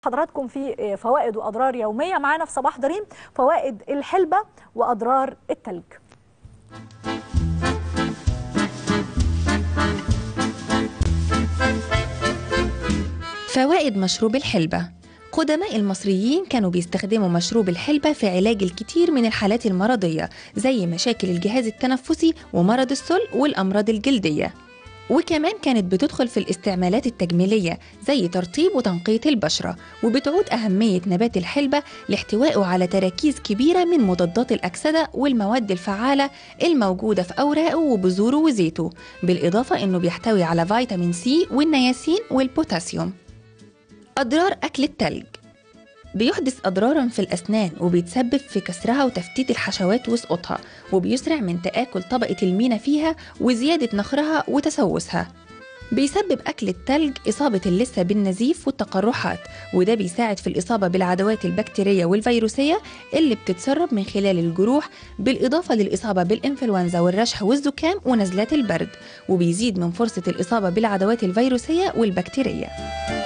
حضراتكم في فوائد واضرار يوميه معانا في صباح دريم فوائد الحلبه واضرار التلج فوائد مشروب الحلبة قدماء المصريين كانوا بيستخدموا مشروب الحلبة في علاج الكثير من الحالات المرضية زي مشاكل الجهاز التنفسي ومرض السل والأمراض الجلدية وكمان كانت بتدخل في الاستعمالات التجميلية زي ترطيب وتنقية البشرة وبتعود أهمية نبات الحلبة لاحتوائه على تراكيز كبيرة من مضادات الأكسدة والمواد الفعالة الموجودة في أوراقه وبذوره وزيته بالإضافة أنه بيحتوي على فيتامين سي والنياسين والبوتاسيوم أضرار أكل التلج بيحدث أضرارا في الأسنان وبيتسبب في كسرها وتفتيت الحشوات وسقوطها وبيسرع من تآكل طبقة المينا فيها وزيادة نخرها وتسوسها بيسبب أكل التلج إصابة اللثة بالنزيف والتقرحات وده بيساعد في الإصابة بالعدوات البكتيرية والفيروسية اللي بتتسرب من خلال الجروح بالإضافة للإصابة بالإنفلونزا والرشح والزكام ونزلات البرد وبيزيد من فرصة الإصابة بالعدوات الفيروسية والبكتيرية